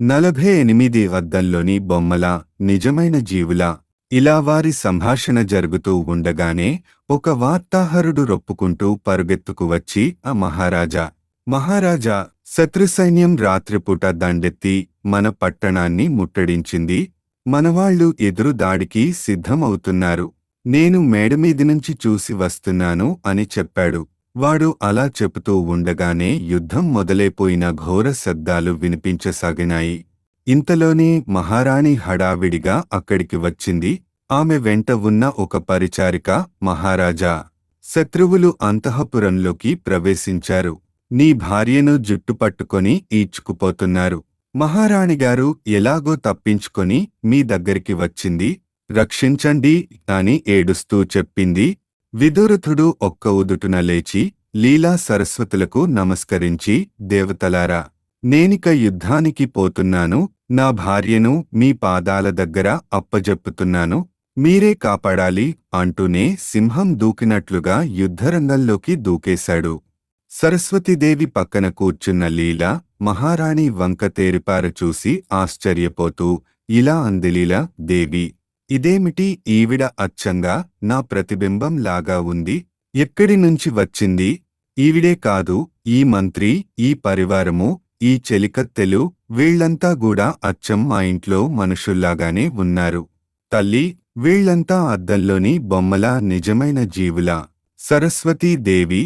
నలభై ఎనిమిది అద్దంలోని బొమ్మల నిజమైన జీవుల ఇలా వారి సంభాషణ జరుగుతూ ఉండగానే ఒక వార్తాహరుడు రొప్పుకుంటూ పరుగెత్తుకు వచ్చి ఆ మహారాజా మహారాజా శత్రుసైన్యం రాత్రిపూట దండెత్తి మన పట్టణాన్ని ముట్టడించింది మనవాళ్లు ఎదురు దాడికి సిద్ధమవుతున్నారు నేను మేడమీది నుంచి చూసి వస్తున్నాను అని చెప్పాడు వాడు అలా చెబుతూ ఉండగానే యుద్ధం మొదలైపోయిన ఘోర శబ్దాలు వినిపించసాగినాయి ఇంతలోనే మహారాణి హడావిడిగా అక్కడికి వచ్చింది ఆమె వెంట ఉన్న ఒక పరిచారిక మహారాజా శత్రువులు అంతఃపురంలోకి ప్రవేశించారు నీ భార్యను జుట్టుపట్టుకొని ఈడ్చుకుపోతున్నారు మహారాణిగారు ఎలాగో తప్పించుకొని మీ దగ్గరికి వచ్చింది రక్షించండి అని ఏడుస్తూ చెప్పింది విదురథుడు ఒక్క ఉదుటున లేచి లీలా సరస్వతులకు నమస్కరించి దేవతలారా నేనిక యుద్ధానికి పోతున్నాను నా భార్యను మీ పాదాల దగ్గర అప్పజెప్పుతున్నాను మీరే కాపాడాలి అంటూనే సింహం దూకినట్లుగా యుద్ధరంగంలోకి దూకేశాడు సరస్వతీదేవి పక్కన కూర్చున్న లీల మహారాణి వంక తేరిపార చూసి ఆశ్చర్యపోతూ ఇలా అందిలీల దేవి ఇదేమిటి ఈవిడ అచ్చంగా నా ప్రతిబింబం లాగా ఉంది ఎక్కడి నుంచి వచ్చింది ఈవిడే కాదు ఈ మంత్రి ఈ పరివారము ఈ చెలికత్తెలు వీళ్లంతా కూడా అచ్చం మా ఇంట్లో మనుషుల్లాగానే ఉన్నారు తల్లి వీళ్లంతా అద్దంలోని బొమ్మల నిజమైన జీవులా సరస్వతీదేవి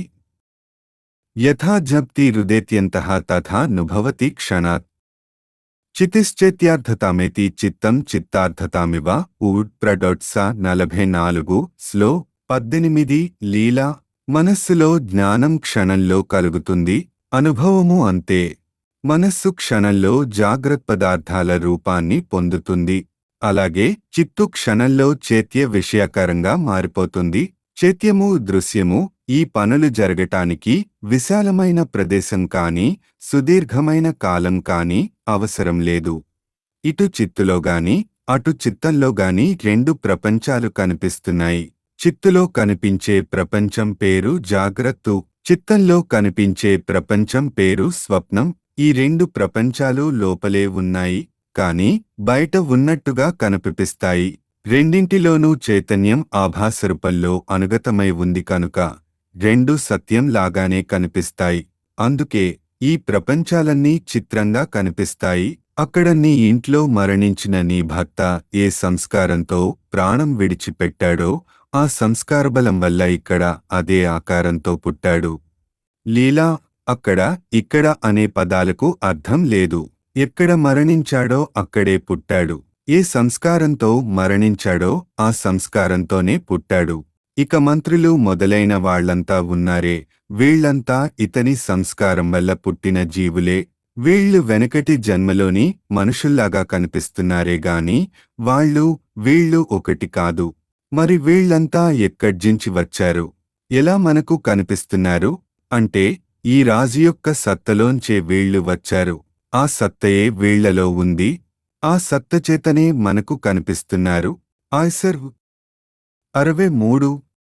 యథా జప్తి రుదేత్యంతః తథా నుభవతి క్షణాత్ చితిశ్చేత్యార్థతామేతి చిత్తం చిత్తార్థతామివ ఊడ్ ప్రడొట్స నలభై నాలుగు స్లో పద్దెనిమిది లీలా మనస్సులో జ్ఞానం క్షణంలో కలుగుతుంది అనుభవము అంతే మనస్సు క్షణంలో జాగ్రత్త పదార్థాల రూపాన్ని పొందుతుంది అలాగే చిత్తు క్షణంలో చేత్య విషయాకరంగా మారిపోతుంది చేత్యము దృశ్యము ఈ పనులు జరగటానికి విశాలమైన ప్రదేశం కాని సుదీర్ఘమైన కాలం కాని అవసరం లేదు ఇటు చిత్తులో గాని అటు చిత్తంలో గాని రెండు ప్రపంచాలు కనిపిస్తున్నాయి చిత్తులో కనిపించే ప్రపంచం పేరు జాగ్రత్త చిత్తంలో కనిపించే ప్రపంచం పేరు స్వప్నం ఈ రెండు ప్రపంచాలు లోపలే ఉన్నాయి కాని బయట ఉన్నట్టుగా కనిపిస్తాయి రెండింటిలోనూ చైతన్యం ఆభాసరూపంలో అనుగతమై ఉంది కనుక రెండు సత్యం లాగానే కనిపిస్తాయి అందుకే ఈ ప్రపంచాలన్నీ చిత్రంగా కనిపిస్తాయి అక్కడ నీ ఇంట్లో మరణించిన నీ భర్త ఏ సంస్కారంతో ప్రాణం విడిచిపెట్టాడో ఆ సంస్కారబలం వల్ల ఇక్కడ అదే ఆకారంతో పుట్టాడు లీలా అక్కడ ఇక్కడ అనే పదాలకు అర్థం లేదు ఎక్కడ మరణించాడో అక్కడే పుట్టాడు ఏ సంస్కారంతో మరణించాడో ఆ సంస్కారంతోనే పుట్టాడు ఇక మంత్రులు మొదలైన వాళ్లంతా ఉన్నారే వీళ్లంతా ఇతని సంస్కారం వల్ల పుట్టిన జీవులే వీళ్ళు వెనకటి జన్మలోని మనుషుల్లాగా కనిపిస్తున్నారే గాని వాళ్ళు వీళ్ళు ఒకటి కాదు మరి వీళ్లంతా ఎక్కడ్జించి వచ్చారు ఎలా మనకు కనిపిస్తున్నారు అంటే ఈ రాజు యొక్క సత్తలోంచే వీళ్ళు వచ్చారు ఆ సత్తయే వీళ్లలో ఉంది ఆ సత్తచేతనే మనకు కనిపిస్తున్నారు ఆయ్సర్ అరవై మూడు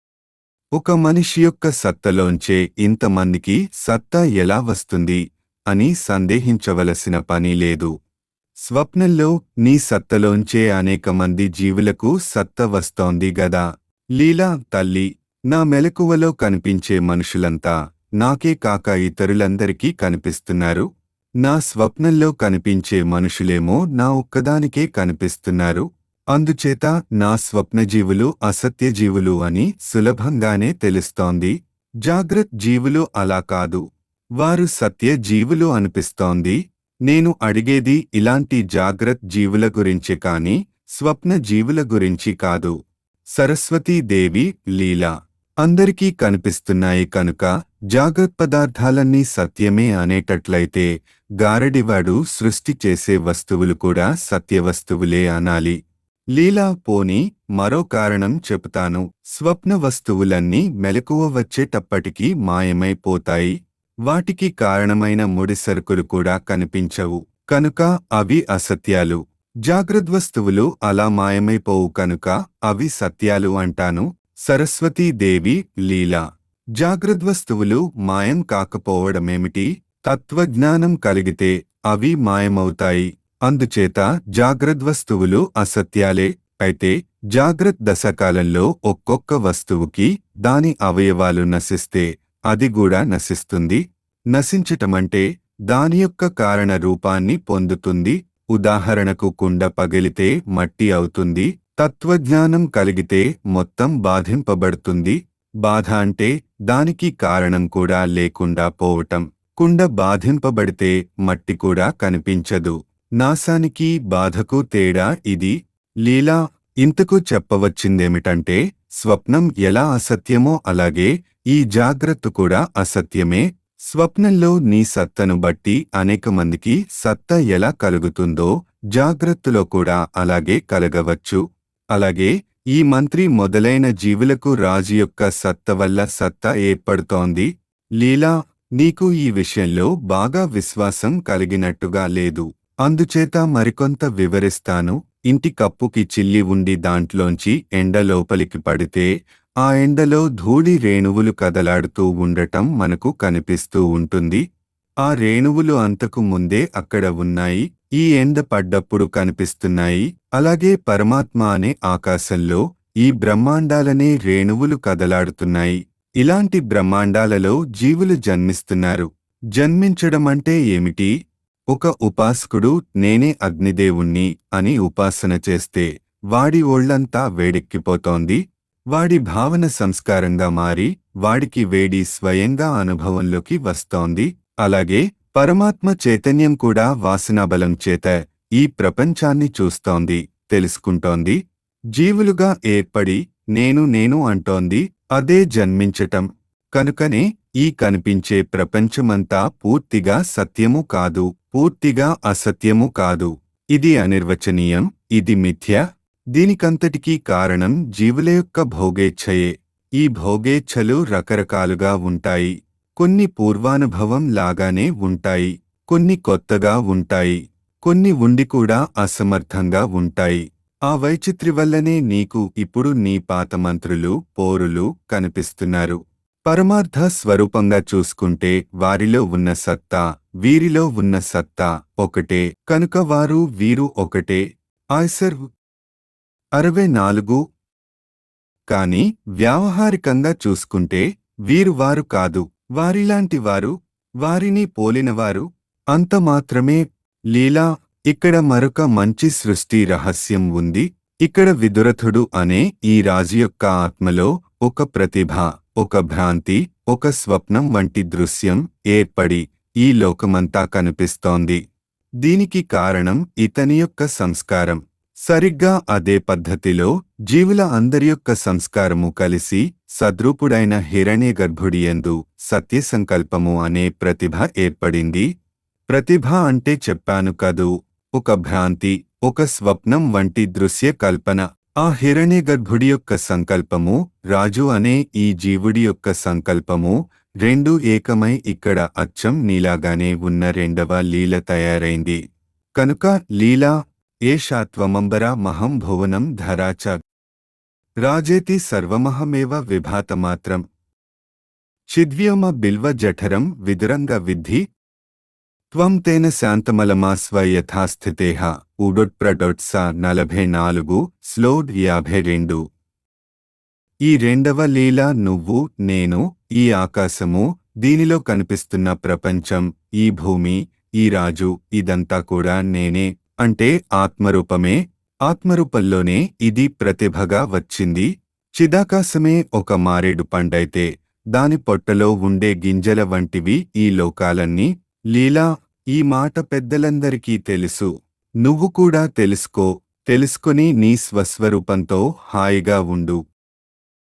ఒక మనిషి యొక్క సత్తలోంచే ఇంతమందికి సత్తా ఎలా వస్తుంది అని సందేహించవలసిన పని లేదు స్వప్నంలో నీ సత్తలోంచే అనేక మంది జీవులకు సత్త వస్తోంది గదా లీలా తల్లి నా మెలకువలో కనిపించే మనుషులంతా నాకే కాక ఇతరులందరికీ కనిపిస్తున్నారు నా స్వప్నంలో కనిపించే మనుషులేమో నా ఒక్కదానికే కనిపిస్తున్నారు అందుచేత నా స్వప్నజీవులు అసత్యజీవులు అని సులభంగానే తెలుస్తోంది జాగ్రత్త జీవులు అలా కాదు వారు సత్య జీవులు అనిపిస్తోంది నేను అడిగేది ఇలాంటి జాగ్రత్త జీవుల గురించి కాని స్వప్న జీవుల గురించి కాదు సరస్వతీదేవి లీలా అందరికీ కనిపిస్తున్నాయి కనుక జాగ్రత్త పదార్థాలన్నీ సత్యమే అనేటట్లయితే గారడివాడు సృష్టి చేసే వస్తువులు కూడా సత్యవస్తువులే అనాలి లీలా పోని మరో కారణం చెబుతాను స్వప్న వస్తువులన్నీ మెలకువ వచ్చేటప్పటికీ మాయమైపోతాయి వాటికి కారణమైన ముడిసరుకులు కూడా కనిపించవు కనుక అవి అసత్యాలు జాగ్రద్వస్తువులు అలా మాయమైపోవు కనుక అవి సత్యాలు అంటాను సరస్వతీదేవి లీలా జాగ్రద్వస్తువులు మాయం కాకపోవడమేమిటి తత్వజ్ఞానం కలిగితే అవి మాయమవుతాయి అందుచేత జాగ్రద్వస్తువులు అసత్యాలే అయితే జాగ్రత్త దశకాలంలో ఒక్కొక్క వస్తువుకి దాని అవయవాలు నశిస్తే అది కూడా నశిస్తుంది నశించటమంటే దాని యొక్క కారణ రూపాన్ని పొందుతుంది ఉదాహరణకు కుండ పగిలితే మట్టి అవుతుంది తత్వజ్ఞానం కలిగితే మొత్తం బాధింపబడుతుంది బాధ అంటే దానికి కారణం కూడా లేకుండా పోవటం కుండ బాధింపబడితే మట్టి కూడా కనిపించదు నాశానికి బాధకు తేడా ఇది లీలా ఇంతకు చెప్పవచ్చిందేమిటంటే స్వప్నం ఎలా అసత్యమో అలాగే ఈ జాగ్రత్త కూడా అసత్యమే స్వప్నంలో నీ సత్తను బట్టి అనేక మందికి సత్త ఎలా కలుగుతుందో జాగ్రత్తలో కూడా అలాగే కలగవచ్చు అలాగే ఈ మంత్రి మొదలైన జీవులకు రాజు యొక్క సత్త వల్ల సత్త ఏర్పడుతోంది లీలా నీకు ఈ విషయంలో బాగా విశ్వాసం కలిగినట్టుగా లేదు అందుచేత మరికొంత వివరిస్తాను ఇంటి కప్పుకి చిల్లి ఉండి దాంట్లోంచి ఎండ లోపలికి పడితే ఆ ఎండలో ధూళి రేణువులు కదలాడుతూ ఉండటం మనకు కనిపిస్తూ ఉంటుంది ఆ రేణువులు అంతకు ముందే అక్కడ ఉన్నాయి ఈ ఎండ పడ్డప్పుడు కనిపిస్తున్నాయి అలాగే పరమాత్మ అనే ఆకాశంలో ఈ బ్రహ్మాండాలనే రేణువులు కదలాడుతున్నాయి ఇలాంటి బ్రహ్మాండాలలో జీవులు జన్మిస్తున్నారు జన్మించడమంటే ఏమిటి ఒక ఉపాసకుడు నేనే అగ్నిదేవుణ్ణి అని ఉపాసన చేస్తే వాడి ఒళ్లంతా వేడెక్కిపోతోంది వాడి భావన సంస్కారంగా మారి వాడికి వేడి స్వయంగా అనుభవంలోకి వస్తోంది అలాగే పరమాత్మ చైతన్యం కూడా వాసనాబలం చేత ఈ ప్రపంచాన్ని చూస్తోంది తెలుసుకుంటోంది జీవులుగా ఏర్పడి నేను నేను అంటోంది అదే జన్మించటం కనుకనే ఈ కనిపించే ప్రపంచమంతా పూర్తిగా సత్యము కాదు పూర్తిగా అసత్యము కాదు ఇది అనిర్వచనీయం ఇది మిథ్య దీనికంతటికీ కారణం జీవుల యొక్క భోగేచ్ఛయే ఈ భోగేచ్ఛలు రకరకాలుగా ఉంటాయి కొన్ని పూర్వానుభవం లాగానే ఉంటాయి కొన్ని కొత్తగా ఉంటాయి కొన్ని ఉండి కూడా అసమర్థంగా ఉంటాయి ఆ వైచిత్రి వల్లనే నీకు ఇప్పుడు నీ పాత మంత్రులు పోరులు కనిపిస్తున్నారు పరమార్థ స్వరూపంగా చూసుకుంటే వారిలో ఉన్న సత్తా వీరిలో ఉన్న సత్తా ఒకటే కనుక వారు వీరు ఒకటే ఆయ్సర్ అరవై నాలుగు కాని వ్యావహారికంగా చూసుకుంటే వీరు వారు కాదు వారిలాంటి వారు వారిని పోలినవారు అంత మాత్రమే లీలా ఇక్కడ మరొక మంచి సృష్టి రహస్యం ఉంది ఇక్కడ విదురథుడు అనే ఈ రాజు యొక్క ఆత్మలో ఒక ప్రతిభ ఒక భ్రాంతి ఒక స్వప్నం వంటి దృశ్యం ఏర్పడి ఈ లోకమంతా కనిపిస్తోంది దీనికి కారణం ఇతని యొక్క సంస్కారం సరిగ్గా అదే పద్ధతిలో జీవుల అందరి యొక్క సంస్కారము కలిసి సద్రూపుడైన హిరణ్య గర్భుడియందు సత్యసంకల్పము అనే ప్రతిభ ఏర్పడింది ప్రతిభ అంటే చెప్పాను కదూ ఒక భ్రాంతి ఒక స్వప్నం వంటి దృశ్య కల్పన ఆ హిరణ్య గర్భుడి యొక్క సంకల్పము రాజు అనే ఈ జీవుడి యొక్క సంకల్పము రెండు ఏకమై ఇక్కడ అచ్చం నీలాగానే ఉన్న రెండవ లీల తయారైంది కనుక లీలా ఏషాత్వమంబర మహం భువనం ధరాచ రాజేతి సర్వమహమేవ విభాతమాత్రం చిద్వ్యోమ బిల్వ జఠరం విదురంగ విద్ధి త్వం తేన శాంతమలమాస్వ యథాస్థితేహ ఉడొట్ప్రడొట్స నలభై నాలుగు స్లోడ్ యాభై రెండు ఈ రెండవ లీల నువ్వు నేను ఈ ఆకాశము దీనిలో కనిపిస్తున్న ప్రపంచం ఈ భూమి ఈ రాజు ఇదంతా కూడా నేనే అంటే ఆత్మరూపమే ఆత్మరూపంలోనే ఇది ప్రతిభగా వచ్చింది చిదాకాశమే ఒక మారేడు పండైతే దాని పొట్టలో ఉండే గింజల వంటివి ఈ లోకాలన్నీ లీలా ఈ మాట పెద్దలందరికీ తెలుసు నువ్వు కూడా తెలుసుకో తెలుసుకుని నీ స్వస్వరూపంతో హాయిగా ఉండు